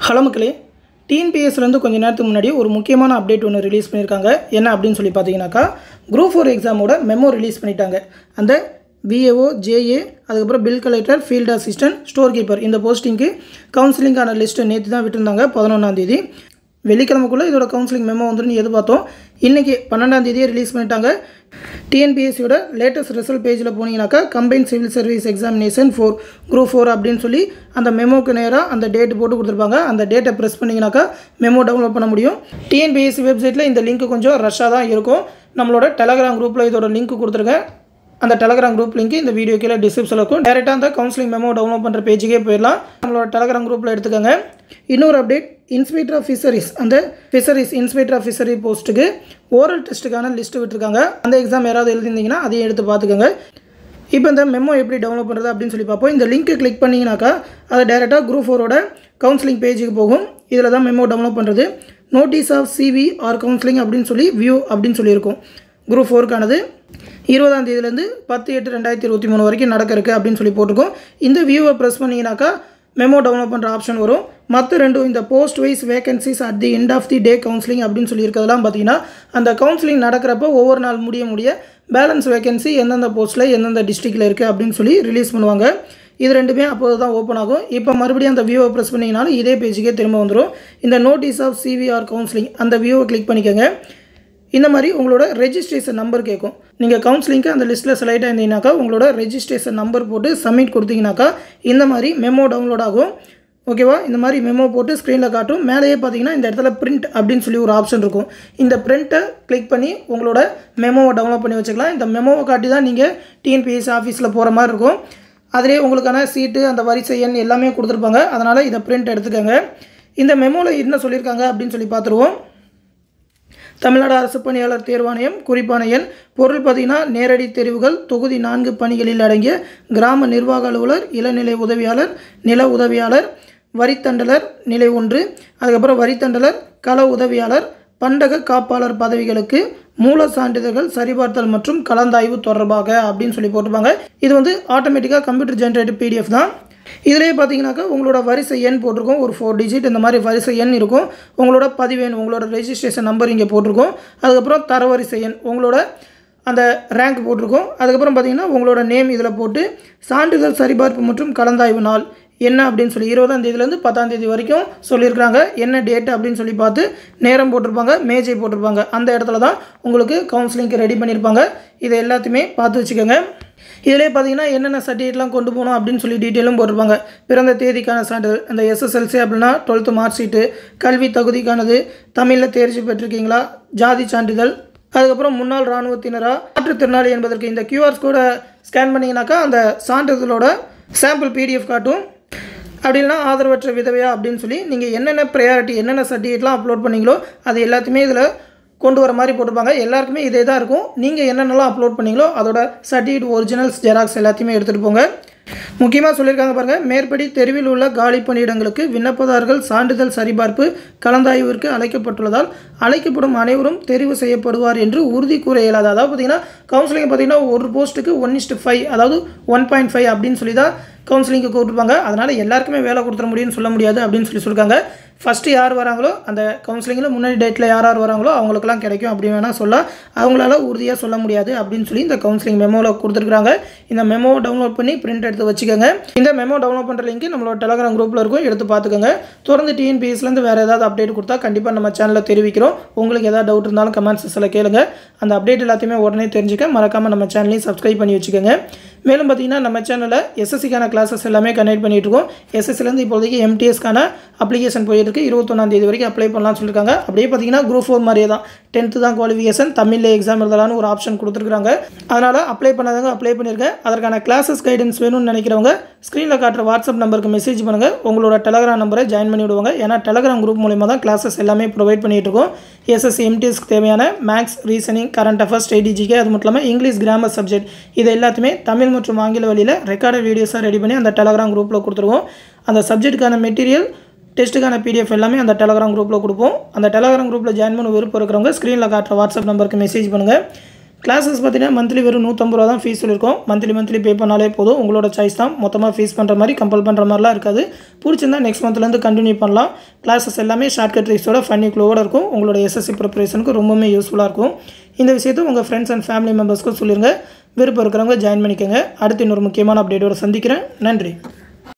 hello மக்களே டிஎன்பிஎஸ்லேருந்து கொஞ்ச நேரத்துக்கு முன்னாடி ஒரு முக்கியமான அப்டேட் ஒன்று ரிலீஸ் பண்ணியிருக்காங்க என்ன அப்படின்னு சொல்லி பார்த்தீங்கன்னாக்கா குரூப் ஃபோர் எக்ஸாமோட மெமோ ரிலீஸ் பண்ணிட்டாங்க அந்த விஏஓ ஜேஏ அதுக்கப்புறம் bill collector field assistant store keeper இந்த போஸ்டிங்க்கு கவுன்சிலிங்கான லிஸ்ட்டை நேற்று தான் விட்டுருந்தாங்க பதினொன்றாந்தேதி வெள்ளிக்கிழமைக்குள்ளே இதோட கவுன்சிலிங் மெமோ வந்துன்னு எதிர்பார்த்தோம் இன்றைக்கி பன்னெண்டாம் தேதியே ரிலீஸ் பண்ணிட்டாங்க டிஎன்பிஎஸ்சியோட லேட்டஸ்ட் ரிசல்ட் பேஜில் போனீங்கன்னாக்கா combine civil service examination four group four அப்படின்னு சொல்லி அந்த மெமோக்கு நேராக அந்த டேட் போட்டு கொடுத்துருப்பாங்க அந்த டேட்டை ப்ரெஸ் பண்ணிங்கனாக்கா மெமோ டவுன்லோட் பண்ண முடியும் டிஎன்பிஎஸ்சி வெப்சைட்டில் இந்த லிங்க் கொஞ்சம் ரஷ்ஷாக தான் இருக்கும் நம்மளோட டெலகிராம் குரூப்பில் இதோட லிங்க் கொடுத்துருக்கேன் அந்த டெலகிராம் குரூப் லிங்க் இந்த வீடியோ கீழே டிஸ்கிரிப்ஷனில் இருக்கும் டேரெக்டாக அந்த கவுன்சிலிங் மெமோ டவுன்லோட் பண்ணுற பேஜுக்கே போயிடலாம் நம்மளோட டெலகிராம் குரூப்பில் எடுத்துக்கோங்க இன்னொரு அப்டேட் இன்ஸ்பெக்டர் ஆஃப் ஃபிஷரிஸ் அந்த ஃபிஷரிஸ் இன்ஸ்பெக்டர் ஆஃப் ஃபிஷரி போஸ்ட்டுக்கு ஓரல் டெஸ்ட்டுக்கான லிஸ்ட்டு விட்டுருக்காங்க அந்த எக்ஸாம் யாராவது எழுதிருந்தீங்கன்னா அதையும் எடுத்து பார்த்துக்கோங்க இப்போ இந்த மெமோ எப்படி டவுன்லோட் பண்ணுறது அப்படின்னு சொல்லி பார்ப்போம் இந்த லிங்க்கை கிளிக் பண்ணிங்கனாக்கா அது டேரெக்டாக குரூப் ஃபோரோட கவுன்சிலிங் பேஜுக்கு போகும் இதில் தான் மெமோ டவுன்லோட் பண்ணுறது notice of CV R counselling அப்படின்னு சொல்லி வியூ அப்படின்னு சொல்லியிருக்கும் குரூப் ஃபோருக்கானது இருபதாம் தேதியிலேருந்து பத்து எட்டு ரெண்டாயிரத்தி இருபத்தி மூணு வரைக்கும் நடக்க இருக்குது அப்படின்னு சொல்லி போட்டிருக்கோம் இந்த வியூவை ப்ரெஸ் பண்ணிங்கனாக்கா மெமோ டவுன்லோட் பண்ணுற ஆப்ஷன் வரும் மற்ற ரெண்டும் இந்த post wise vacancies at the end of the day counselling அப்படின்னு சொல்லியிருக்கிறதெல்லாம் பார்த்தீங்கன்னா அந்த கவுன்சிலிங் நடக்கிறப்ப ஒவ்வொரு நாள் முடிய முடிய பேலன்ஸ் வேகன்சி எந்தெந்த போஸ்ட்டில் எந்தெந்த டிஸ்ட்ரிக்டில் இருக்குது அப்படின்னு சொல்லி ரிலீஸ் பண்ணுவாங்க இது ரெண்டுமே அப்போது தான் ஓப்பன் ஆகும் இப்போ மறுபடியும் அந்த வியூவை ப்ரெஸ் பண்ணிங்கனாலும் இதே பேஜுக்கே திரும்ப வந்துடும் இந்த நோட்டீஸ் ஆஃப் சிவிஆர் கவுன்சிலிங் அந்த வியூவை கிளிக் பண்ணிக்கோங்க இந்த மாதிரி உங்களோட ரெஜிஸ்ட்ரேஷன் நம்பர் கேட்கும் நீங்கள் கவுன்சிலிங்க்கு அந்த லிஸ்ட்டில் செலக்ட் ஆயிருந்தீங்கனாக்கா உங்களோட ரெஜிஸ்ட்ரேஷன் நம்பர் போட்டு சப்மிட் கொடுத்தீங்கனாக்கா இந்த மாதிரி மெமோ டவுன்லோட் ஆகும் ஓகேவா இந்த மாதிரி மெமோ போட்டு ஸ்க்ரீனில் காட்டும் மேலேயே பார்த்தீங்கன்னா இந்த இடத்துல பிரிண்ட் அப்படின்னு சொல்லி ஒரு ஆப்ஷன் இருக்கும் இந்த பிரிண்ட்டை கிளிக் பண்ணி உங்களோட மெமோவை டவுன்லோட் பண்ணி வச்சுக்கலாம் இந்த மெமோவை காட்டி தான் நீங்கள் டிஎன்பிஎஸ்சி ஆஃபீஸில் போகிற மாதிரி இருக்கும் அதிலே உங்களுக்கான சீட்டு அந்த வரிசை எண் எல்லாமே கொடுத்துருப்பாங்க அதனால் இதை பிரிண்ட் எடுத்துக்கோங்க இந்த மெமோவில் என்ன சொல்லியிருக்காங்க அப்படின்னு சொல்லி பார்த்துருவோம் தமிழ்நாடு அரசு பணியாளர் தேர்வாணையம் குறிப்பான எண் பொருள் பார்த்தீங்கன்னா நேரடி தெரிவுகள் தொகுதி நான்கு பணிகளில் அடங்கிய கிராம நிர்வாக அலுவலர் இளநிலை உதவியாளர் நில உதவியாளர் வரித்தண்டலர் நிலை ஒன்று அதுக்கப்புறம் வரித்தண்டலர் கள உதவியாளர் பண்டக காப்பாளர் பதவிகளுக்கு மூல சான்றிதழ்கள் சரிபார்த்தல் மற்றும் கலந்தாய்வு தொடர்பாக அப்படின்னு சொல்லி போட்டிருப்பாங்க இது வந்து ஆட்டோமேட்டிக்காக கம்ப்யூட்டர் ஜென்ரேட்டட் பிடிஎஃப் தான் இதிலே பார்த்தீங்கன்னாக்கா உங்களோட வரிசை எண் போட்டிருக்கோம் ஒரு ஃபோர் டிஜிட் இந்த மாதிரி வரிசை எண் இருக்கும் உங்களோட பதிவெண் உங்களோட ரெஜிஸ்ட்ரேஷன் நம்பர் இங்கே போட்டிருக்கோம் அதுக்கப்புறம் தரவரிசை எண் உங்களோட அந்த ரேங்க் போட்டிருக்கோம் அதுக்கப்புறம் பார்த்தீங்கன்னா உங்களோட நேம் இதில் போட்டு சான்றிதழ் சரிபார்ப்பு மற்றும் கலந்தாய்வு நாள் என்ன அப்படின்னு சொல்லி இருபதாம் தேதியிலேருந்து பத்தாம் தேதி வரைக்கும் சொல்லியிருக்காங்க என்ன டேட் அப்படின்னு சொல்லி பார்த்து நேரம் போட்டிருப்பாங்க மேஜை போட்டிருப்பாங்க அந்த இடத்துல தான் உங்களுக்கு கவுன்சிலிங்க்கு ரெடி பண்ணியிருப்பாங்க இதை எல்லாத்தையுமே பார்த்து வச்சுக்கோங்க இதிலே பார்த்தீங்கன்னா என்னென்ன சர்டிஃபிகேட்லாம் கொண்டு போகணும் அப்படின்னு சொல்லி டீட்டெயிலும் போட்டிருப்பாங்க பிறந்த தேதிக்கான சான்றிதழ் அந்த எஸ்எஸ்எல்சி அப்படின்னா டுவெல்த்து மார்க் ஷீட்டு கல்வி தகுதிக்கானது தமிழில் தேர்ச்சி பெற்றிருக்கீங்களா ஜாதி சான்றிதழ் அதுக்கப்புறம் முன்னாள் இராணுவத்தினரா மாற்றுத்திறனாளி என்பதற்கு இந்த கியூஆர் கோடை ஸ்கேன் பண்ணிங்கனாக்கா அந்த சான்றிதழோட சாம்பிள் பிடிஎஃப் காட்டும் அப்படி இல்லைனா ஆதரவற்ற விதவையா அப்படின்னு சொல்லி நீங்கள் என்னென்ன ப்ரையாரிட்டி என்னென்ன சர்டிஃபிகேட்லாம் அப்லோட் பண்ணீங்களோ அது எல்லாத்தையுமே இதில் கொண்டு வர மாதிரி போட்டிருப்பாங்க எல்லாருக்குமே இதே தான் இருக்கும் நீங்கள் என்னென்னலாம் அப்லோட் பண்ணீங்களோ அதோட சர்டிஃபிகேட் ஒரிஜினல்ஸ் ஜெராக்ஸ் எல்லாத்தையுமே எடுத்துகிட்டு போங்க முக்கியமாக சொல்லியிருக்காங்க பாருங்கள் மேற்படி தெருவில் உள்ள காலி பணியிடங்களுக்கு விண்ணப்பதாரர்கள் சான்றிதழ் சரிபார்ப்பு கலந்தாய்விற்கு அழைக்கப்பட்டுள்ளதால் அழைக்கப்படும் அனைவரும் தெரிவு செய்யப்படுவார் என்று உறுதி கூற இயலாது அதாவது பார்த்தீங்கன்னா கவுன்சிலிங் பார்த்தீங்கன்னா ஒரு போஸ்ட்டுக்கு ஒன் இஸ்ட்டு ஃபைவ் அதாவது ஒன் பாயிண்ட் ஃபைவ் அப்படின்னு சொல்லி தான் கவுன்சிலிங்க்கு கூப்பிட்டுருப்பாங்க அதனால் எல்லாருக்குமே வேலை கொடுத்துட முடியும்னு சொல்ல முடியாது அப்படின்னு சொல்லி சொல்லியிருக்காங்க ஃபஸ்ட்டு யார் வராங்களோ அந்த கவுன்சிலிங்கில் முன்னாடி டேட்டில் யார் யார் வராங்களோ அவங்களுக்குலாம் கிடைக்கும் அப்படின்னு வேணால் சொல்ல அவங்களால உறுதியாக சொல்ல முடியாது அப்படின்னு சொல்லி இந்த கவுன்சிலிங் மெமோவில் கொடுத்துருக்காங்க இந்த மெமோவை டவுன்லோட் பண்ணி பிரிண்ட் எடுத்து வச்சுக்கோங்க இந்த மெமோ டவுன்லோட் பண்ணுற லிங்க் நம்மளோட டெலகிராம் குரூப்பில் இருக்கும் எடுத்து பார்த்துக்கோங்க தொடர்ந்து டிஎன்பிஎஸ்லேருந்து வேறு ஏதாவது அப்டேட் கொடுத்தா கண்டிப்பாக நம்ம சேனலில் தெரிவிக்கிறோம் உங்களுக்கு ஏதாவது டவுட் இருந்தாலும் கமெண்ட் செக்ஷனில் கேளுங்க அந்த அப்டேட் எல்லாத்தையுமே உடனே தெரிஞ்சுக்க மறக்காமல் நம்ம சேனலையும் சப்ஸ்கிரைப் பண்ணி வச்சுக்கோங்க மேலும் பார்த்தீங்கன்னா நம்ம சேனலில் எஸ்எஸ்சிக்கான கிளாஸஸ் எல்லாமே கனெக்ட் பண்ணிகிட்டு இருக்கோம் எஸ்எஸ்சிலேருந்து இப்போதைக்கு எம்டிஎஸ்க்கான அப்ளிகேஷன் போயிட்டு இருக்கு இருபத்தொன்னாம் தேதி வரைக்கும் அப்ளை பண்ணலாம்னு சொல்லியிருக்காங்க அப்படியே பார்த்தீங்கன்னா குரூப் ஃபோர் மாதிரியே தான் டென்த்து தான் குவாலிஃபிகேஷன் தமிழில் எக்ஸாம் எழுதலான்னு ஒரு ஆப்ஷன் கொடுத்துருக்காங்க அதனால் அப்ளை பண்ணாதவங்க அப்ளை பண்ணியிருக்கேன் அதற்கான கிளாஸஸ் கைடன்ஸ் வேணும்னு நினைக்கிறவங்க ஸ்க்ரீனில் காட்டுற வாட்ஸ்அப் நம்பருக்கு மெசேஜ் பண்ணுங்கள் உங்களோட டெலகிராம் நம்பரை ஜாயின் பண்ணி விடுவாங்க ஏன்னா டெலகிராம் குரூப் மூலிமா தான் கிளாஸஸ் எல்லாமே ப்ரொவைட் பண்ணிகிட்டு இருக்கோம் எஸ்எஸ்சி எம்டிஎஸ்க்கு தேவையான மேக்ஸ் ரீசனிங் கரண்ட் அஃபேர்ஸ் ஸ்டேடிஜிக்கே அது மட்டும் இல்லாமல் இங்கிலீஷ் கிராமர் சப்ஜெக்ட் இது எல்லாத்தையுமே தமிழ் மற்றும் ஆங்கில வழியில் ரெக்கார்டட் வீடியோஸாக ரெடி பண்ணி அந்த டெலகிராம் குரூப்பில் கொடுத்துருவோம் அந்த சப்ஜெக்ட்டுக்கான மெட்டீரியல் டெஸ்ட்டுக்கான பிடிஎஃப் எல்லாமே அந்த டெலகிராம் குரூப்பில் கொடுப்போம் அந்த டெலகிராம் குரூப்பில் ஜாயின் பண்ண விருப்பம் இருக்கிறவங்க ஸ்க்ரீனில் காட்டுற வாட்ஸ்அப் நம்பருக்கு மெசேஜ் பண்ணுங்கள் கிளாஸஸ் பார்த்தீங்கன்னா மந்த்லி வெறும் நூற்றம்பது ரூபா தான் ஃபீஸ் சொல்லியிருக்கோம் மந்த்லி மந்த்லி பே பண்ணாலே போதும் உங்களோட சாய்ஸ் தான் மொத்தமாக ஃபீஸ் பண்ணுற மாதிரி கம்பல் பண்ணுற மாதிரிலாம் இருக்காது பிடிச்சிருந்தா நெக்ஸ்ட் மந்த்லேருந்து கண்டினியூ பண்ணலாம் கிளாஸஸ் எல்லாமே ஷார்ட்கட் ட்ரிக்ஸோட ஃபன்னி க்ளோவோட இருக்கும் உங்களோட எஸ்எஸ்சி ப்ரிப்பரேஷனுக்கு ரொம்பவுமே யூஸ்ஃபுல்லாக இருக்கும் இந்த விஷயத்தை உங்கள் ஃப்ரெண்ட்ஸ் அண்ட் ஃபேமிலி மெம்பர்ஸ்க்கும் சொல்லிடுங்க விருப்பம் இருக்கிறவங்க ஜாயின் பண்ணிக்கோங்க அடுத்து இன்னொரு முக்கியமான அப்டேட்டோட சந்திக்கிறேன் நன்றி